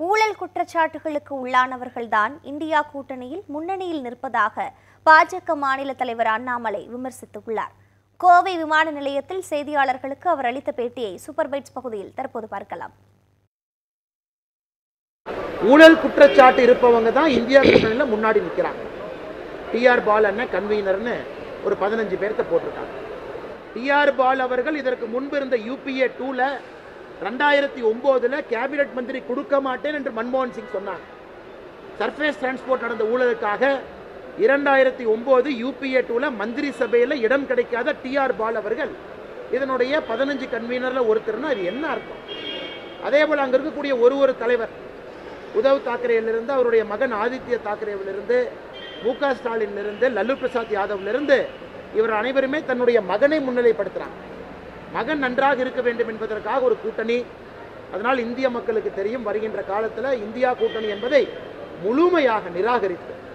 ஊழல் குற்றச்சாட்டுகளுக்கு உள்ளானவர்கள்தான் இந்தியா கூட்டணியில் முன்னணியில் நிற்பதாக பாஜக மாநில தலைவர் அண்ணாமலை விமர்சித்துள்ளார் கோவை விமான நிலையத்தில் செய்தியாளர்களுக்கு அவர் அளித்த பேட்டியை சூப்பர் பைட்ஸ் பகுதியில் தற்போது பார்க்கலாம் ஊழல் குற்றச்சாட்டு இருப்பவங்க தான் இந்தியா கூட்டணியில் முன்னாடி நிற்கிறாங்க டிஆர் பால் அண்ணன் கன்வீனர்னு ஒரு பதினஞ்சு பேர்த்த போட்டிருக்காங்க டிஆர் பால் அவர்கள் இதற்கு முன்பு இருந்த யூபிஏ டூல ரெண்டாயிரத்தி ஒம்போதுல கேபினெட் மந்திரி கொடுக்க மாட்டேன் என்று மன்மோகன் சிங் சொன்னாங்க சர்ஃபேஸ் டிரான்ஸ்போர்ட் நடந்த ஊழலுக்காக இரண்டாயிரத்தி ஒன்பது யூபிஏ டூல மந்திரி சபையில் இடம் கிடைக்காத டிஆர் பால் அவர்கள் இதனுடைய பதினஞ்சு கன்வீனர்ல ஒருத்தர்னா அது என்ன அர்த்தம் அதே போல் அங்க இருக்கக்கூடிய ஒரு ஒரு தலைவர் உத்தவ் தாக்கரேலிருந்து அவருடைய மகன் ஆதித்ய தாக்கரேவிலிருந்து மு க ஸ்டாலினிலிருந்து லல்லு பிரசாத் யாதவ்லிருந்து இவர் அனைவருமே தன்னுடைய மகனை முன்னிலைப்படுத்துறாங்க மகன் நன்றாக இருக்க வேண்டும் என்பதற்காக ஒரு கூட்டணி அதனால் இந்திய மக்களுக்கு தெரியும் வருகின்ற காலத்தில் இந்தியா கூட்டணி என்பதை முழுமையாக நிராகரித்து